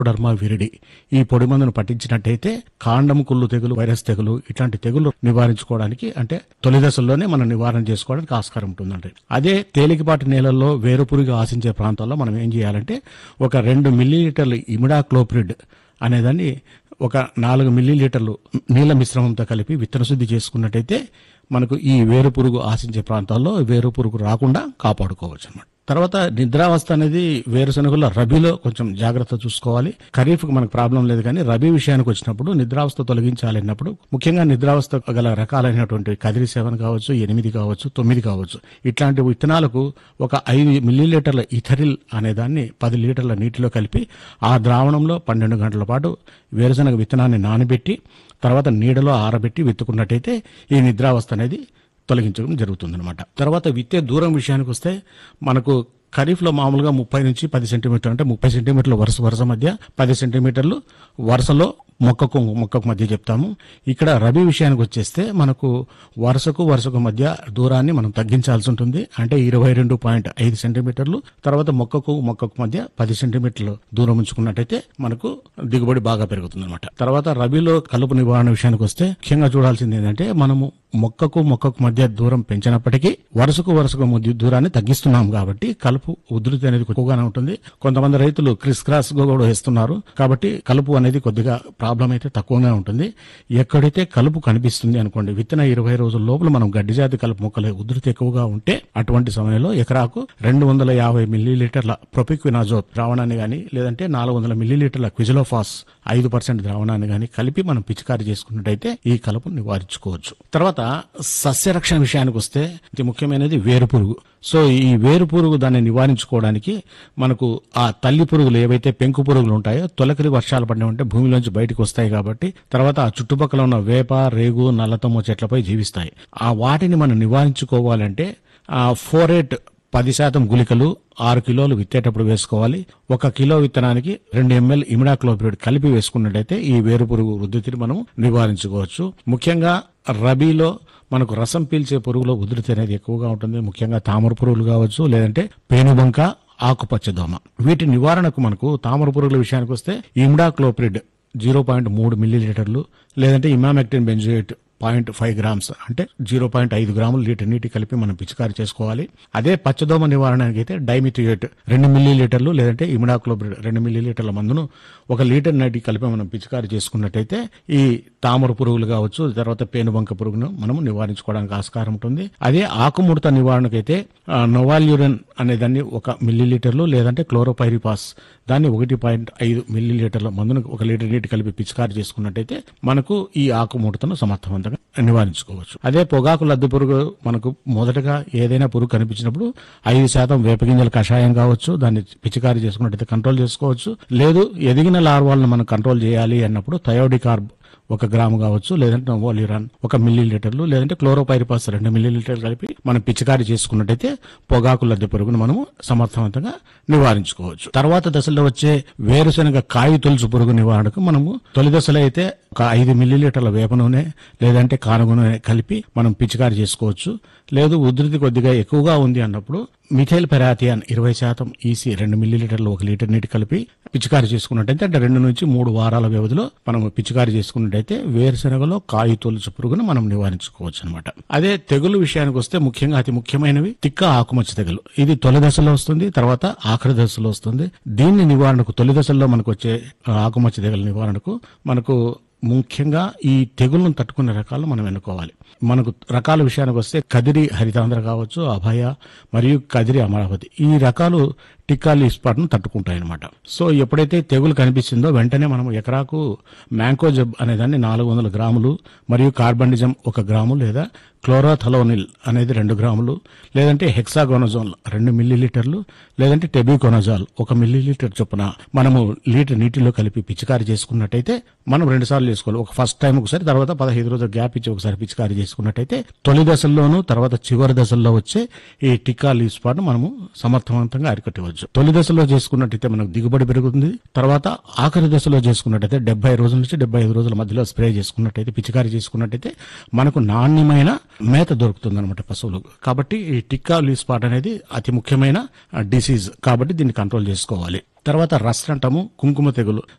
derma viride ఈ పొడి మందును పట్టించినట్టయితే కాండము కుళ్ళు తెగులు వైరస్ తెగులు ఇట్లాంటి తెగులు నివారించుకోవడానికి అంటే తొలి దశల్లోనే మనం నివారణ చేసుకోవడానికి ఆస్కారం ఉంటుందండి అదే తేలికపాటి నేలల్లో వేరుపురుగు ఆశించే ప్రాంతాల్లో మనం ఏం చేయాలంటే ఒక రెండు మిల్లీలీటర్ల ఇమిడాక్లోప్రిడ్ అనేదాన్ని ఒక నాలుగు మిల్లీలీటర్లు నీళ్ళ మిశ్రమంతో కలిపి విత్తన శుద్ధి చేసుకున్నట్టయితే మనకు ఈ వేరుపురుగు ఆశించే ప్రాంతాల్లో వేరుపురుగు రాకుండా కాపాడుకోవచ్చు అన్నమాట తర్వాత నిద్రావస్థ అనేది వేరుశనగలో రబీలో కొంచెం జాగ్రత్త చూసుకోవాలి ఖరీఫ్ మనకు ప్రాబ్లం లేదు కానీ రబీ విషయానికి వచ్చినప్పుడు నిద్రావస్థ తొలగించాలన్నప్పుడు ముఖ్యంగా నిద్రావస్థ గల రకాలైనటువంటి కదిరి సెవెన్ కావచ్చు ఎనిమిది కావచ్చు తొమ్మిది కావచ్చు ఇట్లాంటి విత్తనాలకు ఒక ఐదు మిల్లీలీటర్ల ఇథరిల్ అనే దాన్ని పది లీటర్ల నీటిలో కలిపి ఆ ద్రావణంలో పన్నెండు గంటల పాటు వేరుశనగ విత్తనాన్ని నానబెట్టి తర్వాత నీడలో ఆరబెట్టి విత్తుకున్నట్టయితే ఈ నిద్రావస్థ అనేది తొలగించడం జరుగుతుందన్నమాట తర్వాత విత్తే దూరం విషయానికి వస్తే మనకు ఖరీఫ్లో మామూలుగా ముప్పై నుంచి పది సెంటీమీటర్లు అంటే ముప్పై సెంటీమీటర్లు వరుస వరుస మధ్య పది సెంటీమీటర్లు వరుసలో మొక్కకు మొక్కకు మధ్య చెప్తాము ఇక్కడ రబీ విషయానికి వచ్చేస్తే మనకు వరుసకు వరుసకు మధ్య దూరాన్ని మనం తగ్గించాల్సి ఉంటుంది అంటే ఇరవై రెండు పాయింట్ ఐదు సెంటీమీటర్లు తర్వాత మొక్కకు మొక్కకు మధ్య పది సెంటీమీటర్లు దూరం ఉంచుకున్నట్టయితే మనకు దిగుబడి బాగా పెరుగుతుంది అనమాట తర్వాత రబీలో కలుపు నివారణ విషయానికి వస్తే ముఖ్యంగా చూడాల్సింది ఏంటంటే మనము మొక్కకు మొక్కకు మధ్య దూరం పెంచినప్పటికీ వరుసకు వరుసకు మధ్య దూరాన్ని తగ్గిస్తున్నాం కాబట్టి కలుపు ఉధృతి అనేది ఎక్కువగానే ఉంటుంది కొంతమంది రైతులు క్రిస్ క్రాస్ గా కూడా వేస్తున్నారు కాబట్టి కలుపు అనేది కొద్దిగా ప్రాబ్లం అయితే తక్కువగా ఉంటుంది ఎక్కడైతే కలుపు కనిపిస్తుంది అనుకోండి విత్తన ఇరవై రోజుల లోపల మనం గడ్డి జాతి కలుపు మొక్కల ఉధృతి ఎక్కువగా ఉంటే అటువంటి సమయంలో ఎకరాకు రెండు వందల యాభై మిల్లీలీటర్ల ప్రొపిక్వినాజోప్ ద్రావణాన్ని గాని లేదంటే నాలుగు వందల మిల్లీలీటర్ల క్విజిలోఫాస్ ఐదు పర్సెంట్ ద్రావణాన్ని గాని కలిపి మనం పిచికారి చేసుకున్నట్టయితే ఈ కలుపును నివారించుకోవచ్చు తర్వాత సస్యరక్షణ విషయానికి వస్తే ఇది ముఖ్యమైనది వేరు పురుగు సో ఈ వేరు పురుగు దాన్ని నివారించుకోవడానికి మనకు ఆ తల్లి పురుగులు ఏవైతే పెంకు పురుగులు ఉంటాయో తొలకరి వర్షాలు పడిన ఉంటే భూమిలోంచి బయటకు వస్తాయి కాబట్టి తర్వాత ఆ చుట్టుపక్కల ఉన్న వేప రేగు నల్లతమ్మ చెట్లపై జీవిస్తాయి ఆ వాటిని మనం నివారించుకోవాలంటే ఆ ఫోరేట్ పది శాతం గుళికలు ఆరు కిలోలు విత్తేటప్పుడు వేసుకోవాలి ఒక కిలో విత్తనానికి రెండు ఎంఎల్ ఇమిడాక్లోపిడ్ కలిపి వేసుకున్నట్టయితే ఈ వేరు పురుగు వృద్ధిని మనం నివారించుకోవచ్చు ముఖ్యంగా రబీలో మనకు రసం పీల్చే పురుగులో ఉధృతి అనేది ఎక్కువగా ఉంటుంది ముఖ్యంగా తామర పురుగులు కావచ్చు లేదంటే పేనుబంక ఆకుపచ్చ దోమ వీటి నివారణకు మనకు తామర పురుగుల విషయానికి వస్తే ఇమిడాక్లోప్రిడ్ జీరో పాయింట్ మూడు మిల్లీలీటర్లు లేదంటే emamectin benzoate point five grams అంటే జీరో పాయింట్ ఐదు గ్రాములు లీటర్ నీటి కలిపి మనం పిచికారి చేసుకోవాలి అదే పచ్చదోమ నివారణకి అయితే డైమిథియేట్ రెండు మిల్లీ లీటర్లు లేదంటే ఇమిడాక్లోబ్రిడ్ రెండు మిల్లీ లీటర్ల మందును ఒక లీటర్ నీటి కలిపి మనం పిచికారి చేసుకున్నట్టయితే ఈ తామర పురుగులు కావచ్చు తర్వాత పేనుబంక పురుగును మనం నివారించుకోవడానికి ఆస్కారం ఉంటుంది అదే ఆకుముడత నివారణకైతే ఆ, నోవాల్యూరన్ అనే దాన్ని ఒక మిల్లీ లీటర్లు లేదంటే క్లోరోపైరిపాస్ దాన్ని ఒకటి పాయింట్ ఐదు మిల్లీ లీటర్ల మందును ఒక లీటర్ నీటి కలిపి పిచికారి చేసుకున్నట్టయితే మనకు ఈ ఆకుముడతను సమర్థవంతంగా నివారించుకోవచ్చు అదే పొగాకు లద్దె పురుగు మనకు మొదటగా ఏదైనా పురుగు కనిపించినప్పుడు ఐదు శాతం వేపగింజల కషాయం కావచ్చు దాన్ని పిచికారి చేసుకున్నట్టయితే కంట్రోల్ చేసుకోవచ్చు లేదు ఎదిగిన లార్వాలను మనం కంట్రోల్ చేయాలి అన్నప్పుడు థయోడికార్బ్ ఒక గ్రాము కావచ్చు లేదంటే నోవోలిరాన్ ఒక మిల్లీ లీటర్లు లేదంటే క్లోరోపైరిపాస్ రెండు మిల్లీ లీటర్లు కలిపి మనం పిచికారి చేసుకున్నట్టయితే పొగాకు లద్దె పురుగును మనము సమర్థవంతంగా నివారించుకోవచ్చు తర్వాత దశలో వచ్చే వేరుశనగ కాయ తొలుచు పురుగు నివారణకు మనము తొలి దశలో అయితే ఒక ఐదు మిల్లీ లీటర్ల వేప నూనె లేదంటే కానుగ నూనె కలిపి మనం పిచికారి చేసుకోవచ్చు లేదు ఉధృతి కొద్దిగా ఎక్కువగా ఉంది అన్నప్పుడు మిథైల్ పెరాథియాన్ ఇరవై శాతం ఈసీ రెండు మిల్లీలీటర్లు ఒక లీటర్ నీటి కలిపి పిచికారి చేసుకున్నట్టయితే అంటే రెండు నుంచి మూడు వారాల వ్యవధిలో మనం పిచికారి చేసుకున్నట్టయితే వేరుశనగలో కాయి తొలుచు పురుగును మనం నివారించుకోవచ్చు అనమాట అదే తెగులు విషయానికి వస్తే ముఖ్యంగా అతి ముఖ్యమైనవి తిక్క ఆకుమచ్చ తెగులు ఇది తొలి దశలో వస్తుంది తర్వాత ఆఖరి దశలో వస్తుంది దీన్ని నివారణకు తొలి దశల్లో మనకు వచ్చే ఆకుమచ్చ తెగుల నివారణకు మనకు ముఖ్యంగా ఈ తెగుళ్లను తట్టుకునే రకాలు మనం ఎన్నుకోవాలి మనకు రకాల విషయానికి వస్తే కదిరి హరితాంధ్ర కావచ్చు అభయ మరియు కదిరి అమరావతి ఈ రకాలు టిక్కాలు ఇస్పాట్ను తట్టుకుంటాయి అనమాట సో ఎప్పుడైతే తెగులు కనిపిస్తుందో వెంటనే మనం ఎకరాకు మ్యాంకోజబ్ అనేదాన్ని నాలుగు వందల గ్రాములు మరియు కార్బండిజం ఒక గ్రాము లేదా క్లోరోథలోనిల్ అనేది రెండు గ్రాములు లేదంటే హెక్సాగోనజోల్ రెండు మిల్లీ లీటర్లు లేదంటే టెబికోనజాల్ ఒక మిల్లీ లీటర్ చొప్పున మనము లీటర్ నీటిలో కలిపి పిచికారి చేసుకున్నట్టయితే మనం రెండు సార్లు చేసుకోవాలి ఒక ఫస్ట్ టైం ఒకసారి తర్వాత పదహైదు రోజులు గ్యాప్ ఇచ్చి ఒకసారి పిచికారి చేసుకున్నట్టయితే తొలి దశల్లోనూ తర్వాత చివరి దశల్లో వచ్చే ఈ టిక్కా లీవ్ స్పాట్ మనము సమర్థవంతంగా అరికట్టవచ్చు తొలి దశలో చేసుకున్నట్టయితే మనకు దిగుబడి పెరుగుతుంది తర్వాత ఆఖరి దశలో చేసుకున్నట్టయితే డెబ్బై రోజుల నుంచి డెబ్బై ఐదు రోజుల మధ్యలో స్ప్రే చేసుకున్నట్టయితే పిచికారి చేసుకున్నట్టయితే మనకు నాణ్యమైన మేత దొరుకుతుంది అనమాట పశువులకు కాబట్టి ఈ టిక్కా లీవ్ స్పాట్ అనేది అతి ముఖ్యమైన డిసీజ్ కాబట్టి దీన్ని కంట్రోల్ చేసుకోవాలి తర్వాత రస్ట్ అంటాము కుంకుమ తెగులు